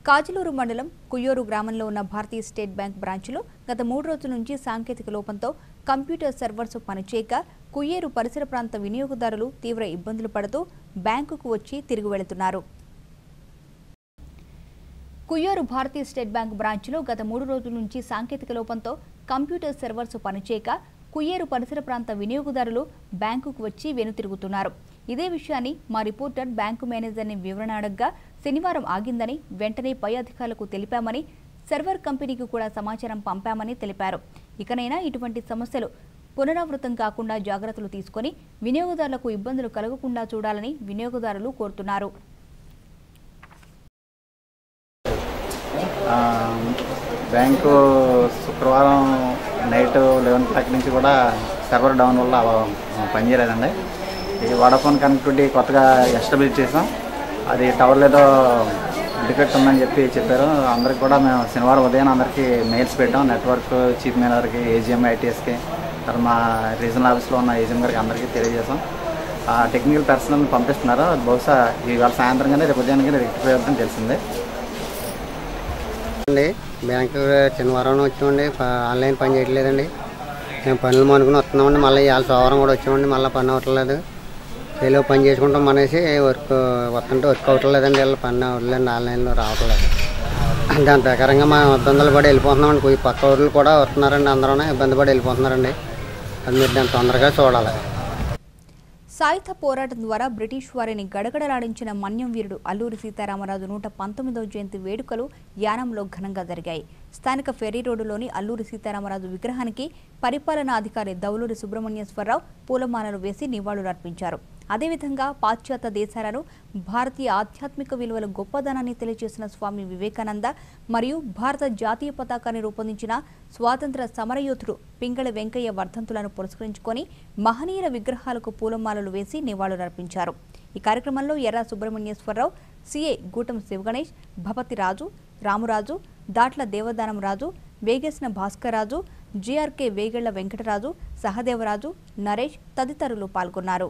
కాజలూరు మండలం కుయ్యూరు గ్రామంలో ఉన్న భారతీయ స్టేట్ బ్యాంక్ బ్రాంచ్లో గత మూడు రోజుల నుంచి సాంకేతిక లోపంతో కంప్యూటర్ సర్వర్స్ పనిచేయక కుయ్యేరు పరిసర ప్రాంత వినియోగదారులు తీవ్ర ఇబ్బందులు పడుతూ బ్యాంకుకు వచ్చి తిరిగి వెళుతున్నారు కుయ్యూరు భారతీయ స్టేట్ బ్యాంక్ బ్రాంచ్లో గత మూడు రోజుల నుంచి సాంకేతిక లోపంతో కంప్యూటర్ సర్వర్స్ పనిచేయక కుయ్యేరు పరిసర ప్రాంత వినియోగదారులు బ్యాంకుకు వచ్చి వెనుతిరుగుతున్నారు ఇదే విషయాన్ని మా రిపోర్టర్ బ్యాంకు మేనేజర్ని వివరణ అడగ్గా శనివారం ఆగిందని వెంటనే పై అధికారులకు తెలిపామని సర్వర్ కంపెనీకి కూడా సమాచారం పంపామని తెలిపారు ఇకనైనా ఇటువంటి సమస్యలు పునరావృతం కాకుండా జాగ్రత్తలు తీసుకొని వినియోగదారులకు ఇబ్బందులు కలగకుండా చూడాలని వినియోగదారులు కోరుతున్నారు ఆ, బ్యాంకు శుక్రవారం నైట్ లెవెన్ క్లాక్ నుంచి కూడా సర్వర్ డౌన్ వల్ల ఆ, పనిచేయలేదండి ఈ వడాఫోన్ కనెక్టివిటీ కొత్తగా ఎస్టాబ్లిష్ చేసాం అది టవర్లో ఏదో డిఫెక్ట్ ఉందని చెప్పి చెప్పారు అందరికి కూడా మేము శనివారం ఉదయం అందరికీ మెయిల్స్ పెట్టాం నెట్వర్క్ చీఫ్ మేనేజర్కి ఏజిఎం ఐటీఎస్కి తర్వాత మా రీజనల్ ఆఫీస్లో ఉన్న ఏజిఎం గారికి అందరికీ తెలియజేసాం ఆ టెక్నికల్ పర్సనల్ పంపిస్తున్నారు అది బహుశా ఇవాళ సాయంత్రం కానీ రేపు ఉదయానికి రెక్టిఫై అవుతుందని తెలిసిందే అండి బ్యాంకు శనివారం వచ్చామండి ప- ఆన్లైన్ పని చేయట్లేదండి మేము పనులు మానుకుని వస్తున్నామండి మళ్ళీ ఇవాళ సోమవారం కూడా వచ్చామండి మళ్ళీ పని అవ్వట్లేదు చేలో పని చేసుకుంటాం అనేసి వర్క్ వస్తుంటే వర్క్ అవ్వట్లేదండి వీళ్ళు పని అవ్వట్లేదండి ఆన్లైన్లో రావట్లేదు దాని ప్రకారంగా మా ఇబ్బందులు పడి వెళ్ళిపోతున్నామండి కొద్ది పక్క ఊర్లు కూడా వస్తున్నారండి అందరూ ఇబ్బంది పడి వెళ్ళిపోతున్నారండి అది మీరు దాన్ని తొందరగా చూడాలి సాయుధ పోరాటం ద్వారా బ్రిటిష్ వారిని గడగడలాడించిన మన్యం వీరుడు అల్లూరి సీతారామరాజు నూట పంతొమ్మిదవ జయంతి వేడుకలు యానంలో ఘనంగా జరిగాయి స్థానిక ఫెర్రీ రోడ్డులోని అల్లూరి సీతారామరాజు విగ్రహానికి పరిపాలనాధికారి దౌలూరి సుబ్రహ్మణ్యేశ్వరరావు పూలమాలలు వేసి నివాళులర్పించారు అదేవిధంగా పాశ్చాత్య దేశాలను భారతీయ ఆధ్యాత్మిక విలువల గొప్పదనాన్ని తెలియజేసిన స్వామి వివేకానంద మరియు భారత జాతీయ పతాకాన్ని రూపొందించిన స్వాతంత్ర సమరయోధుడు పింగళి వెంకయ్య వర్ధంతులను పురస్కరించుకొని మహనీయుల విగ్రహాలకు పూలమాలలు వేసి నివాళులర్పించారు ఈ కార్యక్రమంలో ఎర్ర సుబ్రహ్మణ్యేశ్వరరావు సిఐ గూటం శివగణేష్ భపతి రాజు రామురాజు దాట్ల దేవదానం రాజు వేగేసిన భాస్కర్రాజు జీఆర్కే వేగళ్ల వెంకటరాజు సహదేవరాజు నరేష్ తదితరులు పాల్గొన్నారు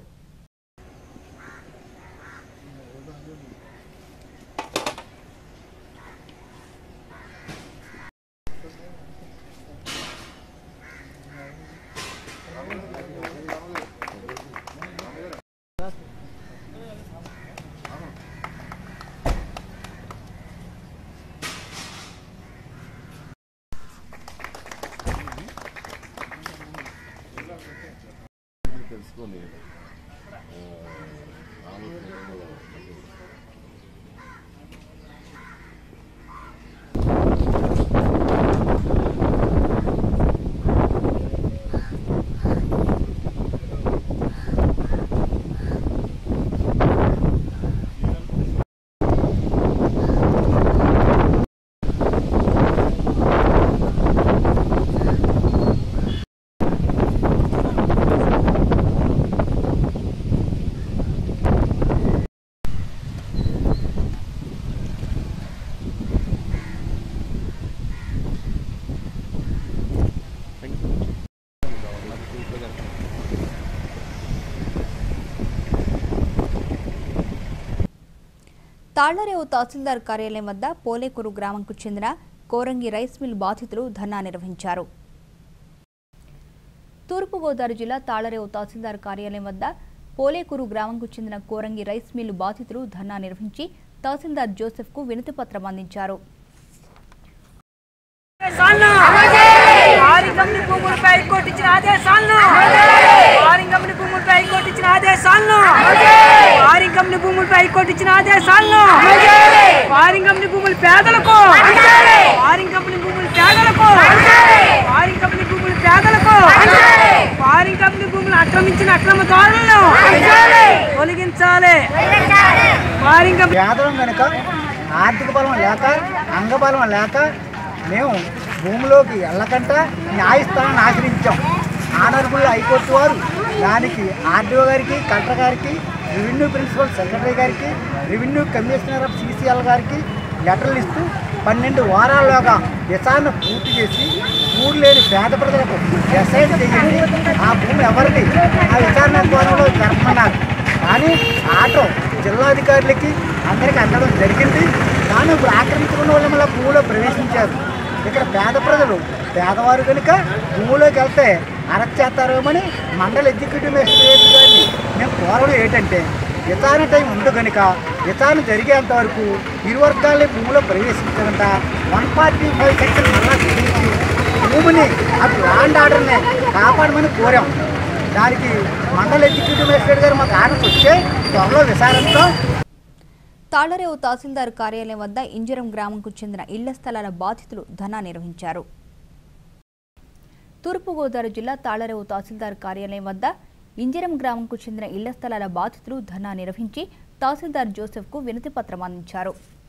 తాళ్లరేవు తహసీల్దార్ కార్యాలయం వద్ద పోలేకూరు గ్రామంకు చెందిన కోరంగి రైస్ మిల్ బాధితులు ధర్నా నిర్వహించారు తూర్పుగోదావరి జిల్లా తాళ్లరేవు తహసీల్దార్ కార్యాలయం వద్ద పోలేకూరు గ్రామంకు చెందిన కోరంగి రైస్ మిల్ బాధితులు ధర్నా నిర్వహించి తహసీల్దార్ జోసెఫ్కు వినతి పత్రం అందించారు ఆరింగంని భూములపై హైకోర్టు ఇచ్చిన ఆదేశాలను ఆరింగంని భూములపై హైకోర్టు ఇచ్చిన ఆదేశాలను ఆరింగంని భూములపై హైకోర్టు ఇచ్చిన ఆదేశాలను ఆరింగంని భూములు పేదలకు ఆరింగంని భూములు పేదలకు ఆరింగంని భూములు పేదలకు ఆరింగంని భూములు ఆక్రమించిన అక్రమదారులను తొలగించాలి ఆరింగం పేదలం కనుక ఆర్థిక బలం లేక అంగబలం లేక మేము భూమిలోకి వెళ్ళకంట న్యాయస్థానాన్ని ఆశ్రయించాం ఆనరబుల్ హైకోర్టు వారు దానికి ఆర్డీఓ గారికి కలెక్టర్ గారికి రెవెన్యూ ప్రిన్సిపల్ సెక్రటరీ గారికి రెవెన్యూ కమిషనర్ ఆఫ్ సిసిఎల్ గారికి లెటర్లు ఇస్తూ పన్నెండు వారాల్లోగా విచారణ పూర్తి చేసి ఊరు లేని పేద ప్రజలకు ఎస్ఐన్ చేయండి ఆ భూమి ఎవరిది ఆ విచారణ ద్వారంలో జరపమన్నారు కానీ ఆటో జిల్లాధికారులకి అందరికీ అందడం జరిగింది కానీ కానీ ఇప్పుడు ఆక్రమించుకున్న వాళ్ళు మళ్ళీ భూమిలో ప్రవేశించారు ఇక్కడ పేద ప్రజలు పేదవారు కనుక భూమిలోకి వెళ్తే అరెస్ట్ చేస్తారేమని మండల ఎగ్జిక్యూటివ్ మేజిస్ట్రేట్ గారిని మేము కోరడం ఏంటంటే విచారణ టైం ఉంది కనుక విచారణ జరిగేంత వరకు ఇరు వర్గాలని భూమిలో ప్రవేశించకుండా వన్ ఫార్టీ ఫైవ్ సెక్షన్ మళ్ళా విధించి భూమిని అటు ల్యాండ్ ఆర్డర్ని కాపాడమని కోరాం దానికి మండల ఎగ్జిక్యూటివ్ మేజిస్ట్రేట్ గారు మాకు ఆర్డర్స్ వస్తే త్వరలో విచారణతో తాళ్లరేవు తహసీల్దార్ కార్యాలయం వద్ద ఇంజరం గ్రామంకు చెందిన ఇళ్ల స్థలాల బాధితులు ధర్నా నిర్వహించారు తూర్పుగోదావరి జిల్లా తాళ్లరేవు తహసీల్దార్ కార్యాలయం వద్ద ఇంజరం గ్రామంకు చెందిన ఇళ్ల స్థలాల బాధితులు ధర్నా నిర్వహించి తహసీల్దార్ జోసెఫ్కు వినతి పత్రం అందించారు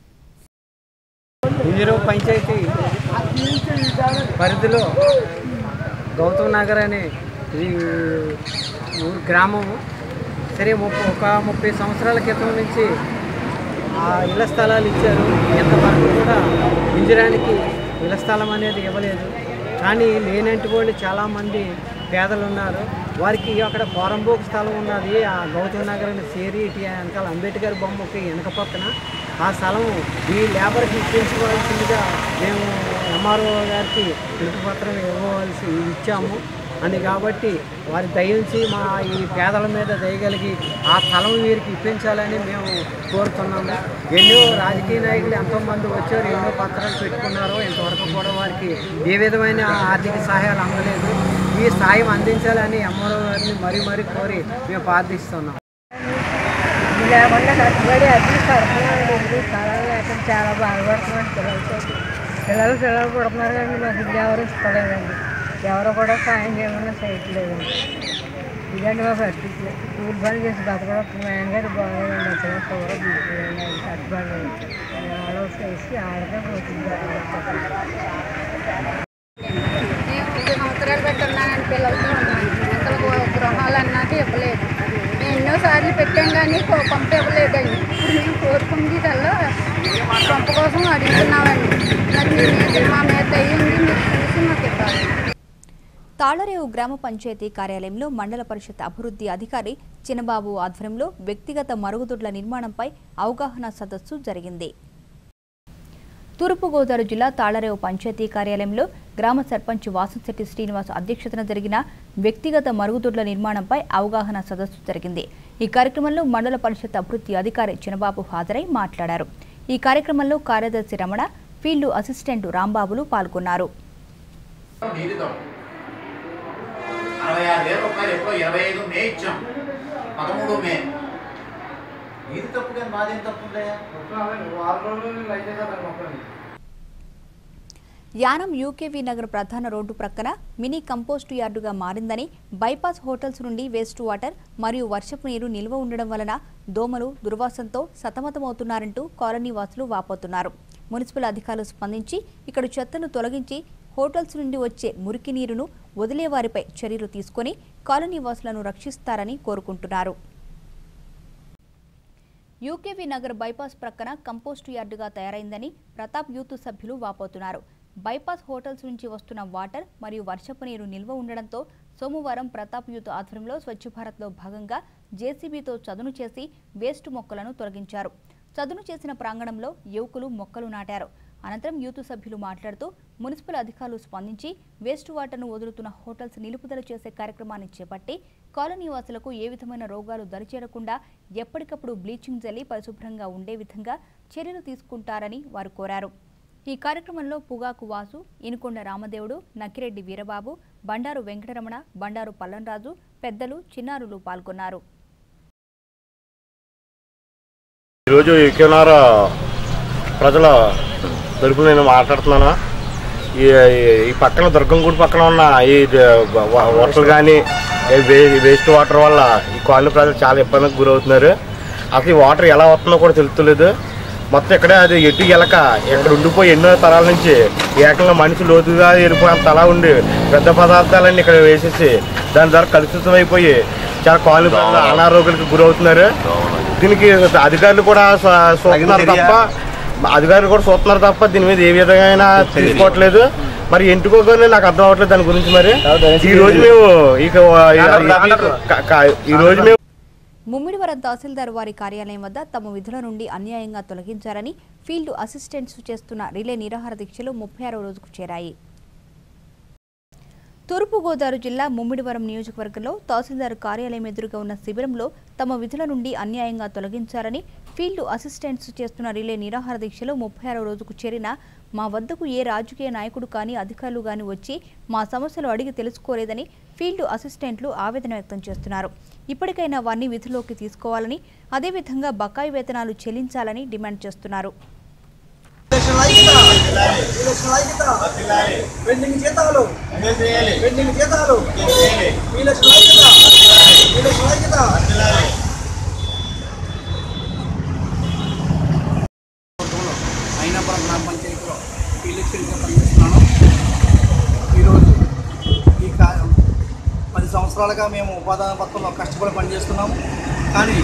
ఇంజరో పంచాయతీ పరిధిలో గౌతమ్ నగర్ అనే ఈ ఊరు గ్రామము సరే ముప్ప ఒక ముప్పై సంవత్సరాల క్రితం నుంచి ఆ ఇళ్ల స్థలాలు ఇచ్చారు ఇంతవరకు కూడా ఇంజరానికి ఇళ్ల స్థలం అనేది ఇవ్వలేదు కానీ లేనంటి వాళ్ళు చాలామంది పేదలు ఉన్నారు వారికి అక్కడ పోరంబోకు స్థలం ఉన్నది ఆ గౌతమ్ నగర్ అని సేరి ఇటు వెనకాల అంబేద్కర్ బొమ్మకి వెనక పక్కన ఆ స్థలం ఈ లేబర్కి ఇప్పించుకోవాల్సిందిగా మేము ఎంఆర్ఓ గారికి పిలుపుపత్రం ఇవ్వవలసి ఇచ్చాము అని కాబట్టి వారి దయించి మా ఈ పేదల మీద దయగలిగి ఆ స్థలం వీరికి ఇప్పించాలని మేము కోరుతున్నాము ఎన్నో రాజకీయ నాయకులు ఎంతోమంది వచ్చారు ఎన్నో పత్రాలు పెట్టుకున్నారు ఇంతవరకు కూడా వారికి ఏ విధమైన ఆర్థిక సహాయాలు అందలేదు ఈ సాయం అందించాలని ఎంఆర్ఓ గారిని మరీ మరీ కోరి మేము ప్రార్థిస్తున్నాం లేకుండా కష్టపడి అద్దెలు కడుతున్నామండి స్థలాలు లేక చాలా బాధపడుతున్నాం పిల్లలతో పిల్లలు పిల్లలు పుడుతున్నారు కానీ మాకు ఇది ఎవరు ఇస్తలేదండి ఎవరు కూడా సాయం చేయమన్నా చేయట్లేదండి ఇదండి మా పరిస్థితి కూలి పని చేసి బతకడం మేన గారు బాగోదండి అసలు కూర తీసుకురండి కట్టుబడి ఆడో చేసి ఆడగా పోతుంది నేను ఐదు సంవత్సరాలు పెట్టున్నానండి పిల్లలతో ఉన్నాను అసలు గృహాలు అన్నది ఇవ్వలేదు మేము ఎన్నోసార్లు పెట్టాం కానీ కొ- పంప ఇవ్వలేదండి ఇప్పుడు మేము కోరుకుంది కల్లా పంప కోసం అడుగుతున్నామండి మరి మీరు మా మీద అయ్యింది మీరు చూసి మాకు ఇవ్వాలి తాళ్లరేవు గ్రామ పంచాయతీ కార్యాలయంలో మండల పరిషత్ అభివృద్ధి అధికారి చిన్నబాబు ఆధ్వర్యంలో వ్యక్తిగత మరుగుదొడ్ల నిర్మాణంపై అవగాహన సదస్సు జరిగింది తూర్పుగోదావరి జిల్లా తాళ్లరేవు పంచాయతీ కార్యాలయంలో గ్రామ సర్పంచ్ వాసంశెట్టి శ్రీనివాస్ అధ్యక్షతన జరిగిన వ్యక్తిగత మరుగుదొడ్ల నిర్మాణంపై అవగాహన సదస్సు జరిగింది ఈ కార్యక్రమంలో మండల పరిషత్ అభివృద్ధి అధికారి చినబాబు హాజరై మాట్లాడారు ఈ కార్యక్రమంలో కార్యదర్శి రమణ ఫీల్డ్ అసిస్టెంట్ రాంబాబులు పాల్గొన్నారు నీటితో అరవై ఆరు వేల రూపాయలు ఎప్పుడో ఇరవై ఐదు మే ఇచ్చాం పదమూడు మే ఇది తప్పు కానీ మాదేం తప్పు యానం యూకేవీ నగర్ ప్రధాన రోడ్డు ప్రక్కన మినీ కంపోస్టు యార్డుగా మారిందని బైపాస్ హోటల్స్ నుండి వేస్ట్ వాటర్ మరియు వర్షపు నీరు నిల్వ ఉండడం వలన దోమలు దుర్వాసంతో సతమతమవుతున్నారంటూ కాలనీ వాసులు వాపోతున్నారు మున్సిపల్ అధికారులు స్పందించి ఇక్కడ చెత్తను తొలగించి హోటల్స్ నుండి వచ్చే మురికి నీరును వదిలే వారిపై చర్యలు తీసుకొని కాలనీ వాసులను రక్షిస్తారని కోరుకుంటున్నారు యూకేవీ నగర్ బైపాస్ ప్రక్కన కంపోస్టు యార్డుగా తయారైందని ప్రతాప్ యూత్ సభ్యులు వాపోతున్నారు బైపాస్ హోటల్స్ నుంచి వస్తున్న వాటర్ మరియు వర్షపు నీరు నిల్వ ఉండడంతో సోమవారం ప్రతాప్ యూత్ ఆధ్వర్యంలో స్వచ్ఛ భారత్లో భాగంగా జేసీబీతో చదును చేసి వేస్ట్ మొక్కలను తొలగించారు చదును చేసిన ప్రాంగణంలో యువకులు మొక్కలు నాటారు అనంతరం యూత్ సభ్యులు మాట్లాడుతూ మున్సిపల్ అధికారులు స్పందించి వేస్ట్ వాటర్ను వదులుతున్న హోటల్స్ నిలుపుదల చేసే కార్యక్రమాన్ని చేపట్టి కాలనీ వాసులకు ఏ విధమైన రోగాలు దరిచేరకుండా ఎప్పటికప్పుడు బ్లీచింగ్ జల్లి పరిశుభ్రంగా ఉండే విధంగా చర్యలు తీసుకుంటారని వారు కోరారు ఈ కార్యక్రమంలో పుగాకు వాసు ఇనుకొండ రామదేవుడు నక్కిరెడ్డి వీరబాబు బండారు వెంకటరమణ బండారు పల్లంరాజు పెద్దలు చిన్నారులు పాల్గొన్నారు ఈరోజు యుకేనార్ ప్రజల తరపున నేను మాట్లాడుతున్నాను ఈ ఈ పక్కన దుర్గం గుడి పక్కన ఉన్న ఈ వాటర్ కానీ వేస్ట్ వాటర్ వల్ల ఈ కాలనీ ప్రజలు చాలా ఇబ్బందికి గురవుతున్నారు అసలు ఈ వాటర్ ఎలా వస్తుందో కూడా తెలుస్తలేదు మొత్తం ఇక్కడే అది ఎటు ఎలక ఇక్కడ ఉండిపోయి ఎన్నో తరాల నుంచి ఏకంగా మనిషి లోతుగా వెళ్ళిపోయినంత అలా ఉండి పెద్ద పదార్థాలన్నీ ఇక్కడ వేసేసి దాని ద్వారా కలుషితం అయిపోయి చాలా కాలనీ ప్రజలు అనారోగ్యాలకు గురవుతున్నారు దీనికి అధికారులు కూడా స- చూస్తున్నారు తప్ప అధికారులు కూడా చూస్తున్నారు తప్ప దీని మీద ఏ విధంగా తీసుకోవట్లేదు మరి ఎంటుకోగానే నాకు అర్థం అవ్వట్లేదు దాని గురించి మరి ఈ రోజు మేము ఇక క- క- ఈ రోజు మేము ముమ్మిడివరం తహసీల్దార్ వారి కార్యాలయం వద్ద తమ విధుల నుండి అన్యాయంగా తొలగించారని ఫీల్డ్ అసిస్టెంట్స్ చేస్తున్న రిలే నిరాహార దీక్షలు ముప్పై ఆరో రోజుకు చేరాయి తూర్పుగోదావరి జిల్లా ముమ్మిడివరం నియోజకవర్గంలో తహసీల్దార్ కార్యాలయం ఎదురుగా ఉన్న శిబిరంలో తమ విధుల నుండి అన్యాయంగా తొలగించారని ఫీల్డ్ అసిస్టెంట్స్ చేస్తున్న రిలే నిరాహార దీక్షలో ముప్పై ఆరో రోజుకు చేరిన మా వద్దకు ఏ రాజకీయ నాయకుడు కానీ అధికారులు కానీ వచ్చి మా సమస్యలు అడిగి తెలుసుకోలేదని ఫీల్డ్ అసిస్టెంట్లు ఆవేదన వ్యక్తం చేస్తున్నారు ఇప్పటికైనా వారిని విధుల్లోకి తీసుకోవాలని అదేవిధంగా బకాయి వేతనాలు చెల్లించాలని డిమాండ్ చేస్తున్నారు పెండింగ్ జీతాలు పెండింగ్ జీతాలు వీళ్ళకి ఐక్యత వీళ్ళకి ఐక్యత అయినపురం గ్రామ పంచాయతీలో ఎలక్షన్గా పనిచేస్తున్నాను ఈరోజు ఈ కా పది సంవత్సరాలుగా మేము ఉపాధి పత్రంలో కష్టపడి పనిచేస్తున్నాము కానీ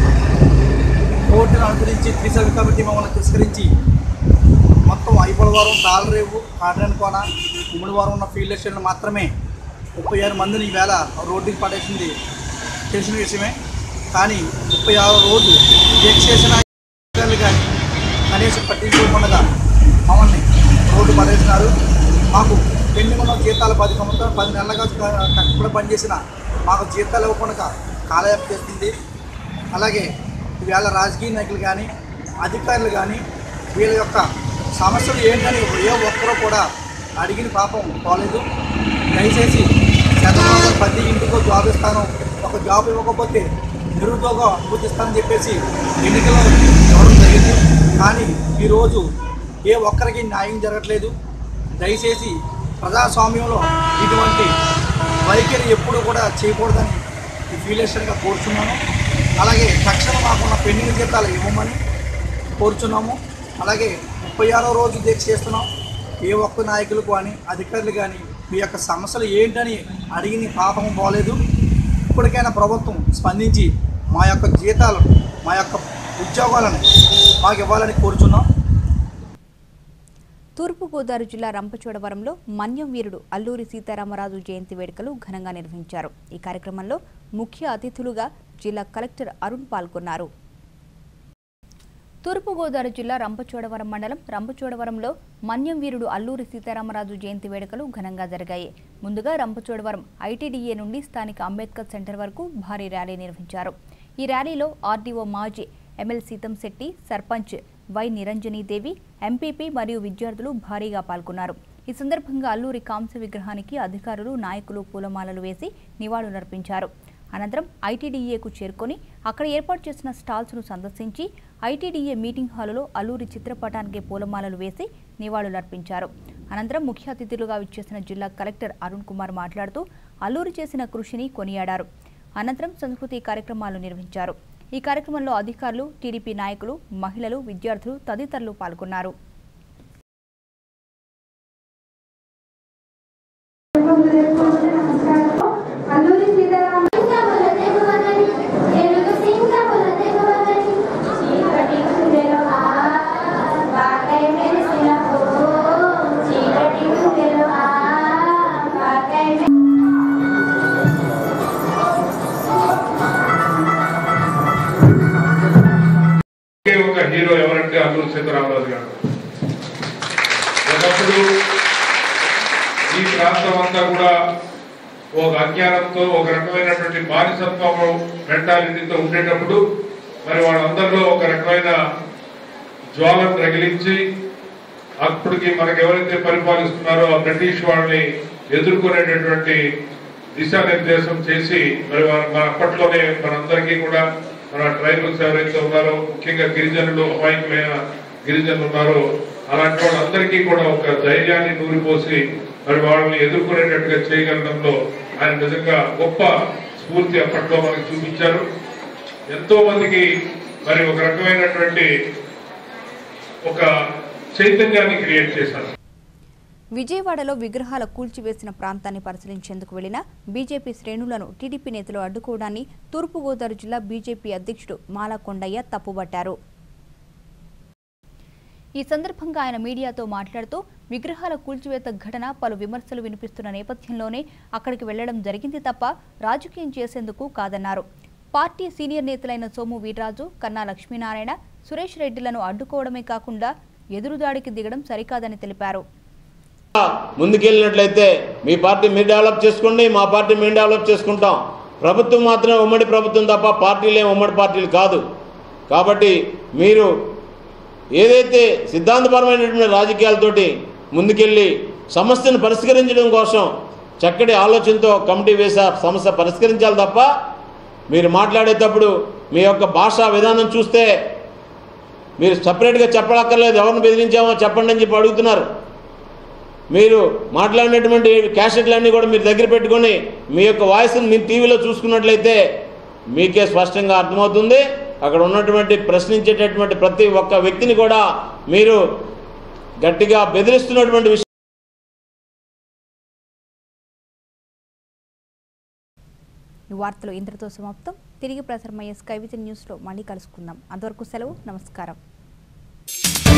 కోర్టును అనుసరించి త్రిసభ్య కమిటీ మమ్మల్ని తిరస్కరించి మొత్తం ఐపలవరం తాళరేవు కాటన్ కోన ఉమ్మడి వారం ఉన్న ఫీల్డ్ ఎస్టేట్లు మాత్రమే ముప్పై ఆరు మందిని ఈవేళ రోడ్డుకి పడేసింది తెలిసిన విషయమే కానీ ముప్పై ఆరు రోజు దీక్ష చేసిన అధికారులు కానీ కనీసం పట్టించుకోకుండా మమ్మల్ని రోడ్డు పడేసినారు మాకు పెండింగ్ ఉన్న జీతాలు పది సంవత్సరాలు పది నెలలుగా క- కష్టపడి పనిచేసిన మాకు జీతాలు ఇవ్వకుండా కాలయాప చేస్తుంది అలాగే ఈవేళ రాజకీయ నాయకులు కానీ అధికారులు కానీ వీళ్ళ యొక్క సమస్యలు ఏంటని ఏ ఒక్కరూ కూడా అడిగిన పాపం పోలేదు దయచేసి చంద్రబాబు ప్రతి ఇంటికో జాబ్ ఇస్తాను ఒక జాబ్ ఇవ్వకపోతే నిరుద్యోగ అనుమతిస్తానని చెప్పేసి ఎన్నికల్లో ఇవ్వడం జరిగింది కానీ ఈరోజు ఏ ఒక్కరికి న్యాయం జరగట్లేదు దయచేసి ప్రజాస్వామ్యంలో ఇటువంటి వైఖరి ఎప్పుడు కూడా చేయకూడదని ఈ ఫీలేషన్గా కోరుచున్నాను అలాగే తక్షణం మాకున్న పెండింగ్ జీతాలు ఇవ్వమని కోరుచున్నాము అలాగే ముప్పై ఆరో రోజు దీక్ష చేస్తున్నాం ఏ ఒక్క నాయకులు కానీ అధికారులు కానీ మీ యొక్క సమస్యలు ఏంటని అడిగిన పాపం పోలేదు ఇప్పటికైనా ప్రభుత్వం స్పందించి మా యొక్క జీతాలు మా యొక్క ఉద్యోగాలను మాకు ఇవ్వాలని కోరుచున్నాం తూర్పుగోదావరి జిల్లా రంపచోడవరంలో మన్యం వీరుడు అల్లూరి సీతారామరాజు జయంతి వేడుకలు ఘనంగా నిర్వహించారు ఈ కార్యక్రమంలో ముఖ్య అతిథులుగా జిల్లా కలెక్టర్ అరుణ్ పాల్గొన్నారు తూర్పుగోదావరి జిల్లా రంపచోడవరం మండలం రంపచోడవరంలో మన్యం వీరుడు అల్లూరి సీతారామరాజు జయంతి వేడుకలు ఘనంగా జరిగాయి ముందుగా రంపచోడవరం ఐటీడీఏ నుండి స్థానిక అంబేద్కర్ సెంటర్ వరకు భారీ ర్యాలీ నిర్వహించారు ఈ ర్యాలీలో ఆర్డీఓ మాజీ MLA Seetham Shetty sarpanch Y Niranjanidevi MPP మరియు విద్యార్థులు భారీగా పాల్గొన్నారు ఈ సందర్భంగా అల్లూరి కాంస్య విగ్రహానికి అధికారులు నాయకులు పూలమాలలు వేసి నివాళులర్పించారు అనంతరం ఐటీడీఏకు చేరుకొని అక్కడ ఏర్పాటు చేసిన స్టాల్స్ను సందర్శించి ఐటీడీఏ మీటింగ్ హాలులో అల్లూరి చిత్రపటానికి పూలమాలలు వేసి నివాళులర్పించారు అనంతరం ముఖ్య అతిథులుగా విచ్చేసిన జిల్లా కలెక్టర్ అరుణ్ కుమార్ మాట్లాడుతూ అల్లూరి చేసిన కృషిని కొనియాడారు అనంతరం సంస్కృతి కార్యక్రమాలు నిర్వహించారు ఈ కార్యక్రమంలో అధికారులు టీడీపీ నాయకులు మహిళలు విద్యార్థులు తదితరులు పాల్గొన్నారు అల్లూరి సీతారామ తెలుగు సింగముల తెలువదని చీకటి గుండెలో ఆ బాకై మెరిసిన ఓ చీకటి గుండెలో ఆ బాకై ఒకే ఒక హీరో ఎవరంటే అల్లూరి సీతారామరాజు గారు ఒకప్పుడు ఈ ప్రాంతం అంతా కూడా ఒక అజ్ఞానంతో ఒక రకమైనటువంటి బానిసత్వం మెంటాలిటీతో ఉండేటప్పుడు మరి వాళ్ళందరిలో ఒక రకమైన జ్వాలను రగిలించి అప్పటికి మనకు ఎవరైతే పరిపాలిస్తున్నారో ఆ బ్రిటిష్ వాళ్ళని ఎదుర్కొనేటటువంటి దిశానిర్దేశం చేసి మరి వారు- మన అప్పట్లోనే మనందరికీ కూడా మన ట్రైబల్స్ ఎవరైతే ఉన్నారో ముఖ్యంగా గిరిజనులు అమాయకులైన గిరిజనులు ఉన్నారో అలాంటి వాళ్ళందరికీ కూడా ఒక ధైర్యాన్ని నూరిపోసి మరి వాళ్ళని ఎదుర్కొనేటట్టుగా చేయగలడంలో ఆయన నిజంగా గొప్ప స్ఫూర్తి అప్పట్లో మనకి చూపించారు ఎంతో మందికి మరి ఒక రకమైనటువంటి ఒక చైతన్యాన్ని క్రియేట్ చేశారు విజయవాడలో విగ్రహాల కూల్చివేసిన ప్రాంతాన్ని పరిశీలించేందుకు వెళ్లిన బీజేపీ శ్రేణులను టీడీపీ నేతలు అడ్డుకోవడాన్ని తూర్పుగోదావరి జిల్లా బీజేపీ అధ్యక్షుడు మాలా కొండయ్య తప్పుబట్టారు ఈ సందర్భంగా ఆయన మీడియాతో మాట్లాడుతూ విగ్రహాల కూల్చివేత ఘటన పలు విమర్శలు వినిపిస్తున్న నేపథ్యంలోనే అక్కడికి వెళ్లడం జరిగింది తప్ప రాజకీయం చేసేందుకు కాదన్నారు పార్టీ సీనియర్ నేతలైన సోము వీర్రాజు కన్నా లక్ష్మీనారాయణ సురేష్ రెడ్డిలను అడ్డుకోవడమే కాకుండా ఎదురుదాడికి దిగడం సరికాదని తెలిపారు ముందుకెళ్ళినట్లయితే మీ పార్టీ మీరు డెవలప్ చేసుకోండి మా పార్టీ మేము డెవలప్ చేసుకుంటాం ప్రభుత్వం మాత్రమే ఉమ్మడి ప్రభుత్వం తప్ప పార్టీలే ఉమ్మడి పార్టీలు కాదు కాబట్టి మీరు ఏదైతే సిద్ధాంతపరమైనటువంటి రాజకీయాలతోటి ముందుకెళ్ళి సమస్యను పరిష్కరించడం కోసం చక్కటి ఆలోచనతో కమిటీ వేసే సమస్య పరిష్కరించాలి తప్ప మీరు మాట్లాడేటప్పుడు మీ యొక్క భాషా విధానం చూస్తే మీరు సపరేట్గా చెప్పనక్కర్లేదు ఎవరిని బెదిరించామో చెప్పండి అని చెప్పి అడుగుతున్నారు మీరు మాట్లాడినటువంటి క్యాసెట్లన్నీ కూడా మీరు దగ్గర పెట్టుకొని మీ యొక్క వాయిస్ని మీరు టీవీలో చూసుకున్నట్లయితే మీకే స్పష్టంగా అర్థమవుతుంది అక్కడ ఉన్నటువంటి ప్రశ్నించేటటువంటి ప్రతి ఒక్క వ్యక్తిని కూడా మీరు గట్టిగా బెదిరిస్తున్నటువంటి విషయం ఈ వార్తలు ఇంతటితో సమాప్తం తిరిగి ప్రసారమయ్యే స్కై విత్ న్యూస్లో మళ్ళీ కలుసుకుందాం అంతవరకు సెలవు నమస్కారం